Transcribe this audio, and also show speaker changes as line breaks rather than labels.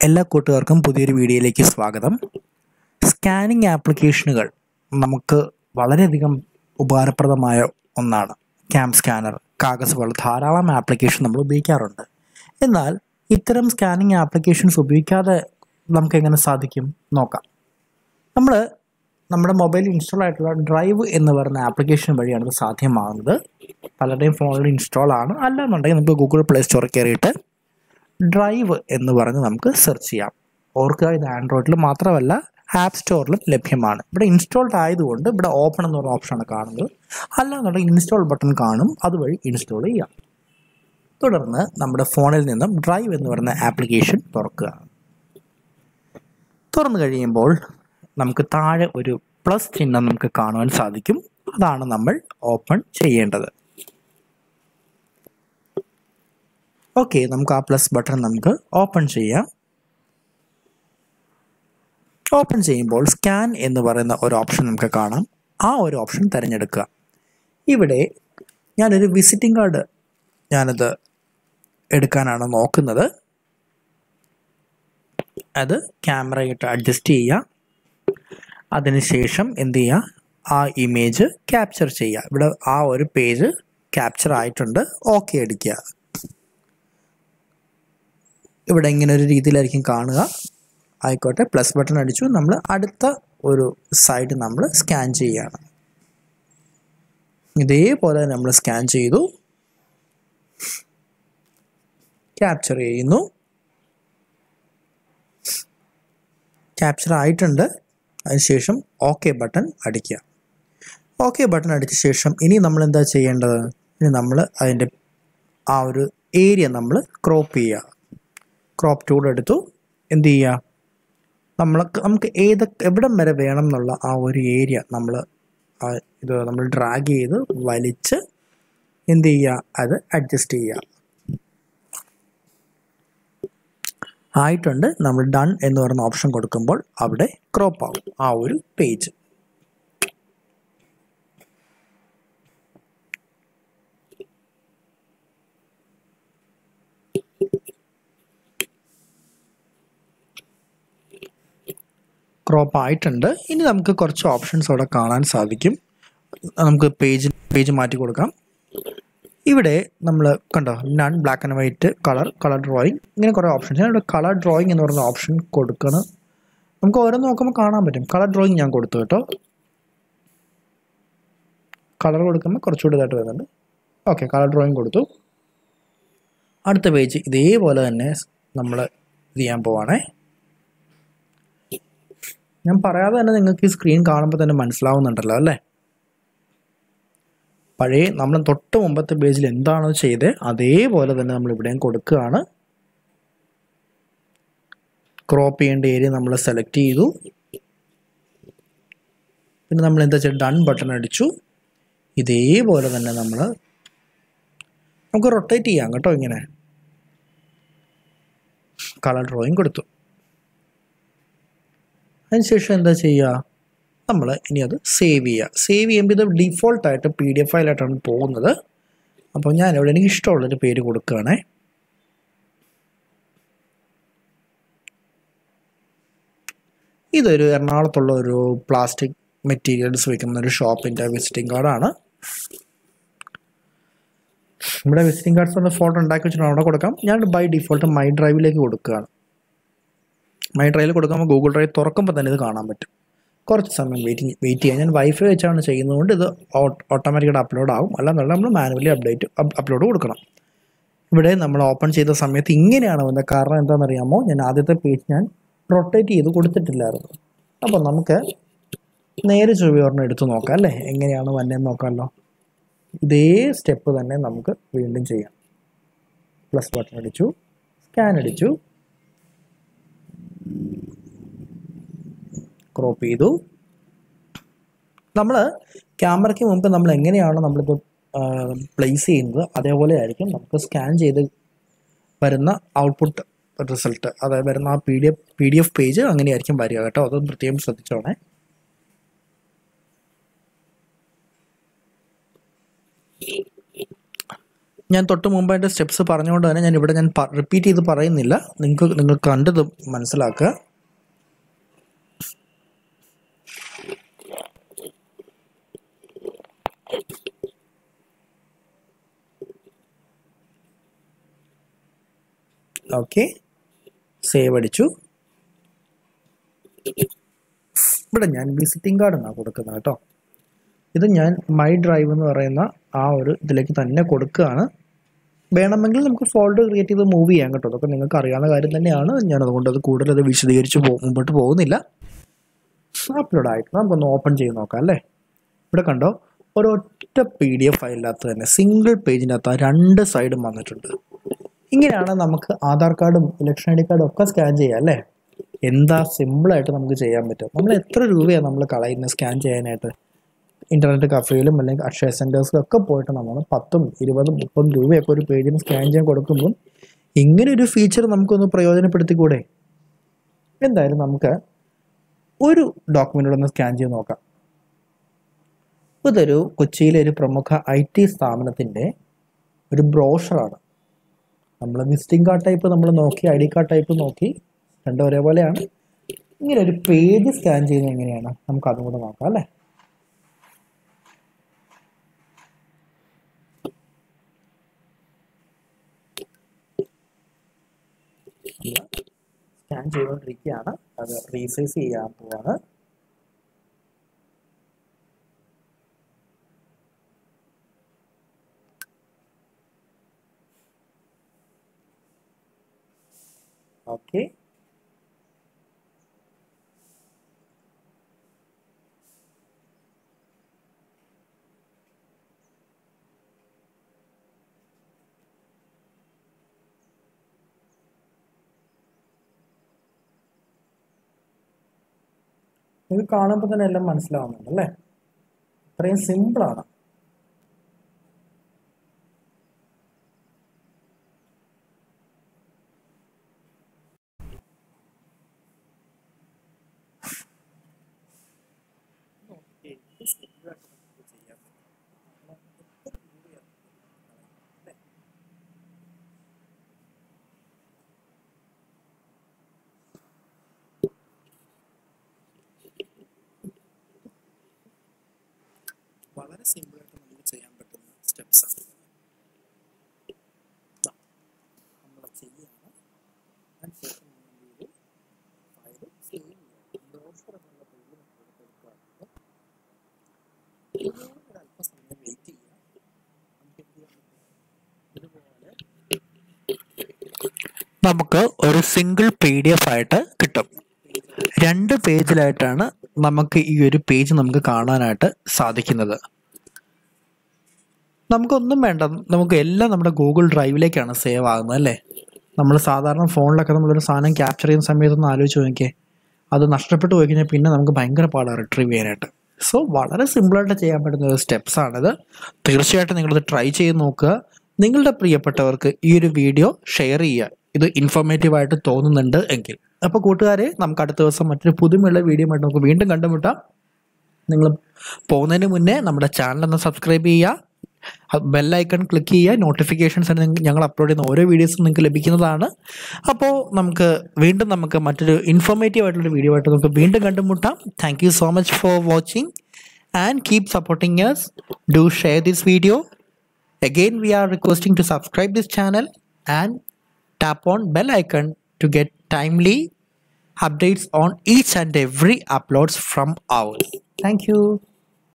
എല്ലാ കൂട്ടുകാർക്കും പുതിയൊരു വീഡിയോയിലേക്ക് സ്വാഗതം സ്കാനിങ് ആപ്ലിക്കേഷനുകൾ നമുക്ക് വളരെയധികം ഉപകാരപ്രദമായ ഒന്നാണ് ക്യാം സ്കാനർ കാഗസ് പോലെ ധാരാളം ആപ്ലിക്കേഷൻ നമ്മൾ ഉപയോഗിക്കാറുണ്ട് എന്നാൽ ഇത്തരം സ്കാനിങ് ആപ്ലിക്കേഷൻസ് ഉപയോഗിക്കാതെ നമുക്ക് എങ്ങനെ സാധിക്കും നോക്കാം നമ്മൾ നമ്മുടെ മൊബൈലിൽ ഇൻസ്റ്റാൾ ആയിട്ടുള്ള ഡ്രൈവ് എന്ന് പറയുന്ന ആപ്ലിക്കേഷൻ വഴിയാണ് ഇത് സാധ്യമാകുന്നത് പലരുടെയും ഫോണിൽ ഇൻസ്റ്റാൾ ആണ് അല്ലാന്നുണ്ടെങ്കിൽ നമുക്ക് ഗൂഗിൾ പ്ലേ സ്റ്റോറിൽ കയറിയിട്ട് ഡ്രൈവ് എന്ന് പറഞ്ഞ് നമുക്ക് സെർച്ച് ചെയ്യാം ഓർക്കുക ഇത് ആൻഡ്രോയിഡിൽ മാത്രമല്ല ആപ്പ് സ്റ്റോറിലും ലഭ്യമാണ് ഇവിടെ ഇൻസ്റ്റാൾഡ് ആയതുകൊണ്ട് ഇവിടെ ഓപ്പൺ എന്ന് പറഞ്ഞ ഓപ്ഷനാണ് കാണുന്നത് അല്ലാന്നുണ്ടെങ്കിൽ ഇൻസ്റ്റാൾ ബട്ടൺ കാണും അതുവഴി ഇൻസ്റ്റാൾ ചെയ്യാം തുടർന്ന് നമ്മുടെ ഫോണിൽ നിന്നും ഡ്രൈവ് എന്ന് പറയുന്ന ആപ്ലിക്കേഷൻ തുറക്കുക തുറന്നു കഴിയുമ്പോൾ നമുക്ക് താഴെ ഒരു പ്ലസ് ചിഹ്നം നമുക്ക് കാണുവാൻ സാധിക്കും അതാണ് നമ്മൾ ഓപ്പൺ ചെയ്യേണ്ടത് ഓക്കെ നമുക്ക് ആ പ്ലസ് ബട്ടൺ നമുക്ക് ഓപ്പൺ ചെയ്യാം ഓപ്പൺ ചെയ്യുമ്പോൾ സ്കാൻ എന്ന് പറയുന്ന ഒരു ഓപ്ഷൻ നമുക്ക് കാണാം ആ ഒരു ഓപ്ഷൻ തിരഞ്ഞെടുക്കുക ഇവിടെ ഞാനൊരു വിസിറ്റിംഗ് കാർഡ് ഞാനത് എടുക്കാനാണ് നോക്കുന്നത് അത് ക്യാമറയിട്ട് അഡ്ജസ്റ്റ് ചെയ്യുക അതിനുശേഷം എന്ത് ചെയ്യുക ആ ഇമേജ് ക്യാപ്ചർ ചെയ്യുക ഇവിടെ ആ ഒരു പേജ് ക്യാപ്ചർ ആയിട്ടുണ്ട് ഓക്കെ അടിക്കുക ഇവിടെ ഇങ്ങനെ ഒരു രീതിയിലായിരിക്കും കാണുക ആയിക്കോട്ടെ പ്ലസ് ബട്ടൺ അടിച്ചു നമ്മൾ അടുത്ത ഒരു സൈഡ് നമ്മൾ സ്കാൻ ചെയ്യുകയാണ് ഇതേപോലെ നമ്മൾ സ്കാൻ ചെയ്തു ക്യാപ്ചർ ചെയ്യുന്നു ക്യാപ്ചർ ആയിട്ടുണ്ട് അതിനുശേഷം ഓക്കെ ബട്ടൺ അടിക്കുക ഓക്കെ ബട്ടൺ അടിച്ച ശേഷം ഇനി നമ്മൾ എന്താ ചെയ്യേണ്ടത് ഇനി നമ്മൾ അതിൻ്റെ ആ ഒരു ഏരിയ നമ്മൾ ക്രോപ്പ് ചെയ്യുക ക്രോപ്പ് ടൂൾ എടുത്തു എന്ത് ചെയ്യുക നമ്മൾ നമുക്ക് ഏത് എവിടം വരെ വേണം എന്നുള്ള ആ ഒരു ഏരിയ നമ്മൾ ഇത് നമ്മൾ ഡ്രാഗ് ചെയ്ത് വലിച്ച് എന്ത് ചെയ്യുക അത് അഡ്ജസ്റ്റ് ചെയ്യുക ആയിട്ടുണ്ട് നമ്മൾ ഡൺ എന്ന് പറയുന്ന ഓപ്ഷൻ കൊടുക്കുമ്പോൾ അവിടെ ക്രോപ്പ് ആവും ആ ഒരു പേജ് ക്രോപ്പ് ആയിട്ടുണ്ട് ഇനി നമുക്ക് കുറച്ച് ഓപ്ഷൻസ് അവിടെ കാണാൻ സാധിക്കും നമുക്ക് പേജ് പേജ് മാറ്റി കൊടുക്കാം ഇവിടെ നമ്മൾ കണ്ടോ none black and white colour colour drawing ഇങ്ങനെ കുറേ ഓപ്ഷൻസ് ഞാൻ ഇവിടെ കളർ ഡ്രോയിങ് എന്ന് പറയുന്ന ഓപ്ഷൻ കൊടുക്കണം നമുക്ക് ഓരോന്ന് നോക്കുമ്പോൾ കാണാൻ പറ്റും കളർ ഡ്രോയിങ് ഞാൻ കൊടുത്തു കേട്ടോ കളർ കൊടുക്കുമ്പോൾ കുറച്ചുകൂടി ഇതായിട്ട് വരുന്നുണ്ട് ഓക്കെ കളർ ഡ്രോയിങ് കൊടുത്തു അടുത്ത പേജ് ഇതേപോലെ തന്നെ നമ്മൾ ഇത് ചെയ്യാൻ പോവാണേ ഞാൻ പറയാതെ തന്നെ നിങ്ങൾക്ക് ഈ സ്ക്രീൻ കാണുമ്പോൾ തന്നെ മനസ്സിലാവുന്നുണ്ടല്ലോ അല്ലേ പഴയ നമ്മൾ തൊട്ട് മുമ്പത്തെ പേജിൽ എന്താണോ ചെയ്തത് അതേപോലെ തന്നെ നമ്മൾ ഇവിടെയും കൊടുക്കുകയാണ് ക്രോപ്പ് ചെയ്യേണ്ട ഏരിയ നമ്മൾ സെലക്ട് ചെയ്തു പിന്നെ നമ്മൾ എന്താ വെച്ചാൽ ഡൺ ബട്ടൺ അടിച്ചു ഇതേപോലെ തന്നെ നമ്മൾ നമുക്ക് റൊട്ടേറ്റ് ചെയ്യാം കേട്ടോ ഇങ്ങനെ കളർ ഡ്രോയിങ് കൊടുത്തു അതിനുശേഷം എന്താ ചെയ്യുക നമ്മൾ ഇനി അത് സേവ് ചെയ്യുക സേവ് ചെയ്യുമ്പോൾ ഇത് ഡിഫോൾട്ടായിട്ട് പി ഡി എഫ് ഫയലായിട്ടാണ് പോകുന്നത് അപ്പോൾ ഞാനിവിടെ എനിക്ക് ഇഷ്ടമുള്ളൊരു പേര് കൊടുക്കുകയാണേ ഇതൊരു എറണാകുളത്തുള്ള ഒരു പ്ലാസ്റ്റിക് മെറ്റീരിയൽസ് വയ്ക്കുന്ന ഒരു ഷോപ്പിൻ്റെ വിസിറ്റിംഗ് കാർഡാണ് ഇവിടെ വിസിറ്റിംഗ് കാർഡ്സ് ഫോട്ടോ ഉണ്ടാക്കി വെച്ചിട്ട് അവിടെ കൊടുക്കാം ഞാൻ ബൈ ഡിഫോൾട്ട് മൈ ഡ്രൈവിലേക്ക് കൊടുക്കുകയാണ് മൈ ഡ്രൈവിൽ കൊടുക്കുമ്പോൾ ഗൂഗിൾ ഡ്രൈവ് തുറക്കുമ്പോൾ തന്നെ ഇത് കാണാൻ പറ്റും കുറച്ച് സമയം വെയിറ്റ് വെയിറ്റ് ചെയ്യാം ഞാൻ വൈഫൈ വെച്ചാണ് ചെയ്യുന്നതുകൊണ്ട് ഇത് ഓട്ടോമാറ്റിക്കായിട്ട് അപ്ലോഡ് ആവും അല്ലാന്നുള്ളത് നമ്മൾ മാനുവലി അപ്ഡേറ്റ് അപ്ലോഡ് കൊടുക്കണം ഇവിടെ നമ്മൾ ഓപ്പൺ ചെയ്ത സമയത്ത് ഇങ്ങനെയാണ് വന്നത് കാരണം എന്താണെന്നറിയാമോ ഞാൻ ആദ്യത്തെ പേജ് ഞാൻ റൊട്ടേറ്റ് ചെയ്ത് കൊടുത്തിട്ടില്ലായിരുന്നു അപ്പോൾ നമുക്ക് നേരെ ചൊവ്വയോറിനെ എടുത്ത് നോക്കാം അല്ലേ എങ്ങനെയാണ് വന്നതെന്ന് നോക്കാമല്ലോ ഇതേ സ്റ്റെപ്പ് തന്നെ നമുക്ക് വീണ്ടും ചെയ്യാം പ്ലസ് ബട്ടൺ അടിച്ചു സ്കാൻ അടിച്ചു ക്രോപ്പ് ചെയ്തു നമ്മൾ ക്യാമറയ്ക്ക് മുമ്പ് നമ്മൾ എങ്ങനെയാണോ നമ്മളിത് പ്ലേസ് ചെയ്യുന്നത് അതേപോലെ ആയിരിക്കും നമുക്ക് സ്കാൻ ചെയ്ത് വരുന്ന ഔട്ട്പുട്ട് റിസൾട്ട് അതായത് വരുന്ന ആ P D F P D F page അങ്ങനെയായിരിക്കും വരിക കേട്ടോ അതൊന്ന് പ്രത്യേകം ശ്രദ്ധിച്ചോണേ ഞാൻ തൊട്ട് മുമ്പ് അതിൻ്റെ സ്റ്റെപ്സ് പറഞ്ഞുകൊണ്ട് തന്നെ ഞാൻ ഇവിടെ ഞാൻ റിപ്പീറ്റ് ചെയ്ത് പറയുന്നില്ല നിങ്ങൾക്ക് നിങ്ങൾ കണ്ടത് മനസ്സിലാക്കുക ഓക്കെ സേവ് അടിച്ചു ഇവിടെ ഞാൻ വിസിറ്റിംഗ് കാർഡ് എന്നാണ് കൊടുക്കുന്നത് കേട്ടോ ഇത് ഞാൻ മൈ ഡ്രൈവ് എന്ന് പറയുന്ന ആ ഒരു ഇതിലേക്ക് തന്നെ കൊടുക്കുകയാണ് വേണമെങ്കിൽ നമുക്ക് ഫോൾഡർ ക്രിയേറ്റ് ചെയ്ത് മൂവ് ചെയ്യാം കേട്ടോ അതൊക്കെ നിങ്ങൾക്ക് അറിയാവുന്ന കാര്യം തന്നെയാണ് ഞാൻ അതുകൊണ്ട് അത് കൂടുതൽ അത് വിശദീകരിച്ച് പോ മുമ്പോട്ട് പോകുന്നില്ല അപ്ലോഡ് ആയിട്ട് നമുക്കൊന്ന് ഓപ്പൺ ചെയ്ത് നോക്കാം അല്ലേ ഇവിടെ കണ്ടോ ഒരൊറ്റ പി ഡി എഫ് ഫയലിനകത്ത് തന്നെ സിംഗിൾ പേജിനകത്ത് ആ രണ്ട് സൈഡും വന്നിട്ടുണ്ട് ഇങ്ങനെയാണ് നമുക്ക് ആധാർ കാർഡും ഇലക്ഷൻ ഐ ഡി കാർഡും ഒക്കെ സ്കാൻ ചെയ്യാം അല്ലേ എന്താ സിമ്പിളായിട്ട് നമുക്ക് ചെയ്യാൻ പറ്റും നമ്മൾ എത്ര രൂപയാണ് നമ്മൾ കളയുന്നത് സ്കാൻ ചെയ്യാനായിട്ട് ഇന്റർനെറ്റ് കഫേയിലും അല്ലെങ്കിൽ അക്ഷയ സെന്റേഴ്സിലും ഒക്കെ പോയിട്ട് നമ്മൾ പത്തും ഇരുപതും മുപ്പതും രൂപയൊക്കെ ഒരു പേജിന് സ്കാൻ ചെയ്യാൻ കൊടുക്കുമ്പോൾ ഇങ്ങനെ ഒരു ഫീച്ചർ നമുക്കൊന്ന് പ്രയോജനപ്പെടുത്തിക്കൂടെ എന്തായാലും നമുക്ക് ഒരു ഡോക്യുമെൻ്റ് ഒന്ന് സ്കാൻ ചെയ്ത് നോക്കാം ഇതൊരു കൊച്ചിയിലെ ഒരു പ്രമുഖ ഐ ടി സ്ഥാപനത്തിൻ്റെ ഒരു ബ്രോഷറാണ് നമ്മൾ വിസിറ്റിംഗ് കാർഡ് ടൈപ്പ് നമ്മൾ നോക്കി ഐ ഡി കാർഡ് ടൈപ്പ് നോക്കി രണ്ടും ഒരേപോലെയാണ് ഇങ്ങനെ ഒരു പേജ് സ്കാൻ ചെയ്യുന്നത് എങ്ങനെയാണ് നമുക്ക് അതും കൂടെ നോക്കാം അല്ലേ സ്കാൻ ചെയ്തുകൊണ്ടിരിക്കുകയാണ് അത് റീസൈസ് ചെയ്യാൻ പോവാണ് ഓക്കെ നിങ്ങൾക്ക് കാണുമ്പോൾ തന്നെ എല്ലാം മനസ്സിലാവുന്നുണ്ട് അല്ലേ ഇത്രയും സിമ്പിളാണ് വളരെ സിമ്പിളായിട്ട് നമുക്ക് ചെയ്യാൻ പറ്റുന്ന സ്റ്റെപ്സ് ആണ് നമ്മൾ ചെയ്യണം അതിനുശേഷം നമ്മൾ ഫയൽ സേവ് ചെയ്യാം ബ്രോഷർ എന്നുള്ള പേര് നമ്മൾ കൊടുക്കുകയാണെങ്കിൽ ഒരു അല്പസമയം വെയിറ്റ് ചെയ്യാം നമുക്ക് എന്ത് ചെയ്യാൻ പറ്റും ഇതുപോലെ നമുക്ക് ഒരു സിംഗിൾ പി ഡി എഫ് ആയിട്ട് കിട്ടും രണ്ട് പേജിലായിട്ടാണ് നമുക്ക് ഈ ഒരു പേജ് നമുക്ക് കാണാനായിട്ട് സാധിക്കുന്നത് നമുക്കൊന്നും വേണ്ട നമുക്ക് എല്ലാം നമ്മുടെ ഗൂഗിൾ ഡ്രൈവിലേക്കാണ് സേവ് ആകുന്നത് അല്ലേ നമ്മൾ സാധാരണ ഫോണിലൊക്കെ നമ്മളൊരു സാധനം ക്യാപ്ചർ ചെയ്യുന്ന സമയത്തൊന്ന് ആലോചിച്ച് നോക്കിയേ അത് നഷ്ടപ്പെട്ടു പോയി കഴിഞ്ഞാൽ പിന്നെ നമുക്ക് ഭയങ്കര പാടാണ് റിട്രീവ് ചെയ്യാനായിട്ട് സോ വളരെ സിമ്പിളായിട്ട് ചെയ്യാൻ പറ്റുന്ന ഒരു സ്റ്റെപ്സ് ആണിത് തീർച്ചയായിട്ടും നിങ്ങളിത് ട്രൈ ചെയ്ത് നോക്കുക നിങ്ങളുടെ പ്രിയപ്പെട്ടവർക്ക് ഈ ഒരു വീഡിയോ ഷെയർ ചെയ്യുക ഇത് ഇൻഫോർമേറ്റീവ് ആയിട്ട് തോന്നുന്നുണ്ട് എങ്കിൽ അപ്പോൾ കൂട്ടുകാരെ നമുക്ക് അടുത്ത ദിവസം മറ്റൊരു പുതുമയുള്ള വീഡിയോ ആയിട്ട് നമുക്ക് വീണ്ടും കണ്ടുമുട്ടാം നിങ്ങൾ പോകുന്നതിന് മുന്നേ നമ്മുടെ ചാനൽ ഒന്ന് സബ്സ്ക്രൈബ് ചെയ്യുക ബെല്ലൈക്കൺ ക്ലിക്ക് ചെയ്യുക നോട്ടിഫിക്കേഷൻസ് ഞങ്ങൾ അപ്ലോഡ് ചെയ്യുന്ന ഓരോ വീഡിയോസും നിങ്ങൾക്ക് ലഭിക്കുന്നതാണ് അപ്പോൾ നമുക്ക് വീണ്ടും നമുക്ക് മറ്റൊരു ഇൻഫോർമേറ്റീവ് ആയിട്ടുള്ള വീഡിയോ ആയിട്ട് നമുക്ക് വീണ്ടും കണ്ടുമുട്ടാം thank you so much for watching and keep supporting yes do share this video Again, we are requesting to subscribe this channel and tap on bell icon to get timely updates on each and every uploads from ours. Thank you.